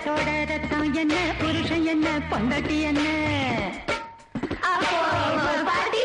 ரத்தத்தோட ரத்தம் என்ன புருஷன் என்ன பொண்டாட்டி என்ன அப்போ பாட்டி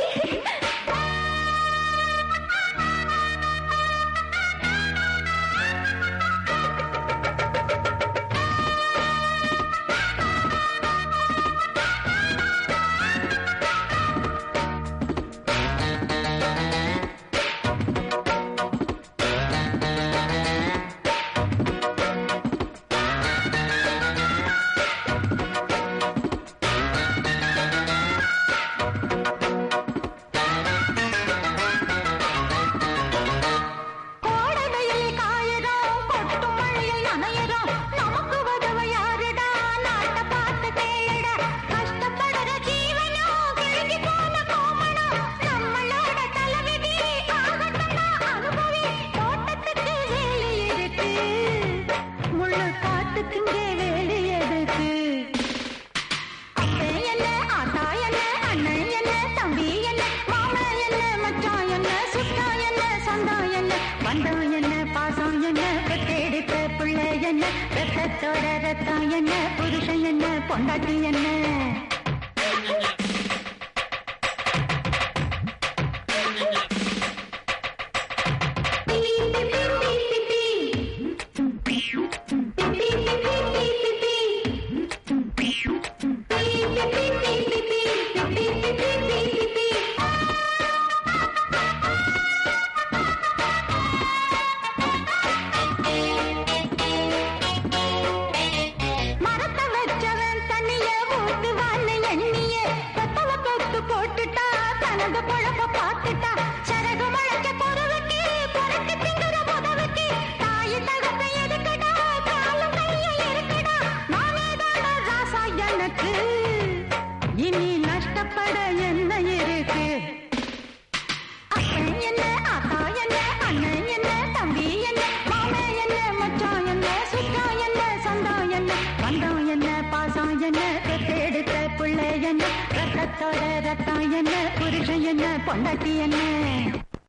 கோடை வெயில் காயறோம் கொட்டும் மழையில் நனையறோம் நமக்கு உதவ யாருடா நாட்ட பார்த்து கேளுடா கஷ்டப்படுற ஜீவனோ கிழக்கி போன கோமணம் நம்மளோட தலைவிதி ஆகட்டா அனுபவி தோட்டத்துக்கு வேலி இருக்கு முள்ளு காட்டுக்குங்கே வேலி எதுக்கு அத்தை என்ன ஆத்தா என்ன அண்ணன் என்ன தம்பி என்ன மாமன் என்ன மச்சான் என்ன சுத்தா என்ன சொந்தம் என்ன பந்தம் என்ன பாசம் என்ன பெத்தெடுத்த பிள்ளை என்ன ரத்தத்தோட ரத்தம் என்ன புருஷன் என்ன பொண்டாட்டி என்ன மரத்தை வச்சவன் தண்ணிய ஊத்துவான்னு எண்ணிய கொத்தவ கொத்து போட்டுட்டா தனது பொழப்ப பார்த்துட்டா சரகு முளைக்க பொருளுக்கு பொறுக்கு திங்குற புதவுக்கு தாய் தகப்ப எதுக்குடா காலும் கையும் இருக்குடா நானே தான ராசா எனக்கு இனி நஷ்டப்பட என்ன இருக்கு அப்பன் என்ன ஆத்தா என்ன அண்ணன் என்ன தம்பி என்ன மாமன் என்ன மச்சான் என்ன சுத்தா என்ன சொந்தம் என்ன பந்தம் என்ன பாசம் என்ன பெத்தெடுத்த பிள்ளை என்ன ரத்தத்தோட ரத்தம் என்ன புருஷன் என்ன பொண்டாட்டி என்ன